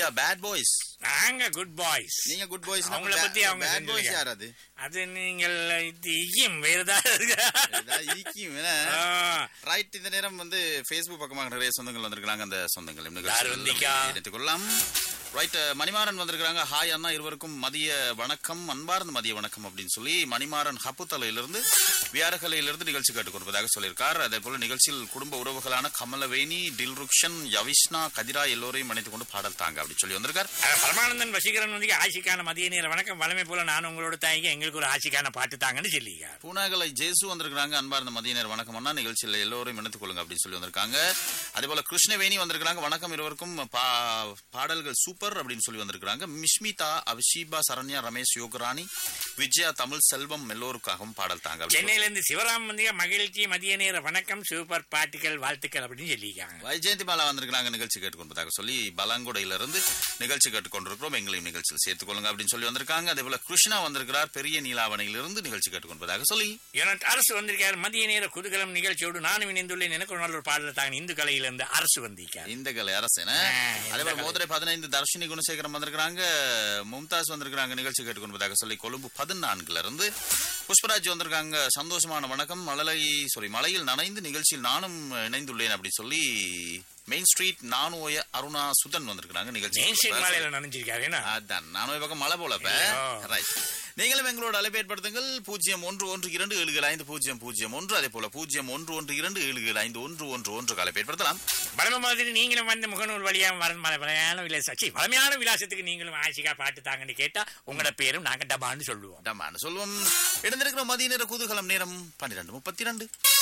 R bad boys நாங்க good boys நீங்க good boys அவங்கள பத்தி அவங்க பேட் பாய்ஸ் செஞ்சிருக்காங்க. யார் அது அது நீங்கள் இது ஈயம் வேற ஏதாவது இருக்கா? ஏதாவது ஈக்கியும் என்ன? ஆ, ரைட் இந்த நேரம் வந்து Facebook பக்கமாக நிறைய சொந்தங்கள் வந்திருக்காங்க அந்த சொந்தங்கள் யார் வந்திருக்கா? நினைத்துக் கொள்ளலாம் ரைட் மணிமாறன் வந்திருக்காங்க ஹாய் அண்ணா இருவருக்கும் மதிய வணக்கம் அன்பார்ந்த மதிய வணக்கம் அப்படின்னு சொல்லி மணிமாறன் ஹப்புத்தலையிலிருந்து வியாரகலையிலிருந்து நிகழ்ச்சி கேட்டுக்கொள்வதாக சொல்லியிருக்கார் அதே போல நிகழ்ச்சியில் குடும்ப உறவுகளான கமலவேணி டில்ருக்ஷன் யவிஷ்ணா கதிரா எல்லோரையும் இணைத்துக் கொண்டு பாடல் தாங்க அப்படின்னு சொல்லி வந்திருக்கார் அஹ், பரமானந்தன் வசீகரன் வந்து ஆசிக்கான மதிய நேர வணக்கம் வளமை போல நான் உங்களோட தாய்ங்க எங்களுக்கு ஒரு ஆசிக்கான பாட்டு தாங்கன்னு சொல்லிங்க பூனாகலை ஜேசு வந்திருக்காங்க அன்பார்ந்த மதிய நேர வணக்கம் அண்ணா நிகழ்ச்சியில் எல்லோரையும் இணைத்துக் கொள்ளுங்க அப்படின்னு சொல்லி வந்திருக்காங்க அதே போல கிருஷ்ணவேணி வந்திருக்காங்க வணக்கம் இருவருக்கும் பா- பாடல்கள் சூப்பர் அப்படின்னு சொல்லி வந்திருக்காங்க மிஷ்மிதா அபிஷீபா சரண்யா ரமேஷ் யோகராணி விஜயா தமிழ் செல்வம் எல்லோருக்காகவும் பாடல் தாங்க அப்படின்னு சென்னையில இருந்து சிவராம் வந்து மகிழ்ச்சி மதிய நேர வணக்கம் சூப்பர் பாட்டுகள் வாழ்த்துக்கள் அப்படின்னு சொல்லியிருக்காங்க வைஜெயந்தி மாலா வந்திருக்காங்க நிகழ்ச்சி கேட்டுக்கொண்டதாக சொல்லி பலாங்குடையில இருந்து நிகழ்ச்சி கேட்டுக்கொண்டிருக்கிறோம் எங்களையும் நிகழ்ச்சியில் சேர்த்துக் கொள்ளுங்க அப்படின்னு சொல்லி வந்திருக்காங்க அதே போல கிருஷ்ணா வந்திருக்கிறார் பெரிய நீலாவணையிலிருந்து நிகழ்ச்சி கேட்டுக்கொண்டதாக சொல்லி எனக்கு அரசு வந்திருக்கார் மதிய நேர குதூகலம் நிகழ்ச்சியோடு நானும் இணைந்துள்ளேன் எனக்கு ஒரு நல்ல ஒரு பாடல் தாங்க இந்து கலையிலிருந்து அரசு வந்திருக்கார் இந்த கலை அரசன ஆ, அதே இந்த போல மோதிரை பதினைந்து தர்ஷினி குணசேகரம் வந்திருக்காங்க மும்தாஸ் வந்திருக்காங்க நிகழ்ச்சி கேட்டுக்கொண்டதாக சொல்லி கொழும்பு பதினான்குல இருந்து புஷ்பராஜ் வந்திருக்காங்க சந்தோஷமான வணக்கம் மழலை சாரி மலையில் நனைந்து நிகழ்ச்சியில் நானும் இணைந்துள்ளேன் அப்படி சொல்லி மெயின் ஸ்ட்ரீட் நானோய அருணா சுதன் வந்திருக்காங்க நிகழ்ச்சி மெயின் ஸ்ட்ரீட் மாலையில நினைஞ்சிருக்காரு என்ன அதான் நானோய பக்கம் மழை போல இப்ப. ஐயோ. ரைட் நீங்களும் எங்களோட அழைப்பு ஏற்படுத்துங்கள் பூஜ்ஜியம் ஒன்று ஒன்று இரண்டு ஏழு ஏழு ஐந்து பூஜ்ஜியம் பூஜ்ஜியம் ஒன்று அதே போல பூஜ்ஜியம் ஒன்று ஒன்று இரண்டு ஏழு ஏழு ஐந்து ஒன்று ஒன்று ஒன்று அழைப்பு ஏற்படுத்தலாம் பலம மாதிரி நீங்களும் வந்து முகநூல் வழியா வரன் மலை வளையான விலாசம் சி வளமையான விலாசத்துக்கு நீங்களும் ஆசிகா பாட்டு தாங்கன்னு கேட்டா உங்களோட பேரும் நாங்க டபான்னு சொல்லுவோம் டமான்னு சொல்லுவோம் இடந்திருக்கிற மதிய நேர குதூகலம் நேரம் பன்னிரண்டு முப்பத்தி ரெண்டு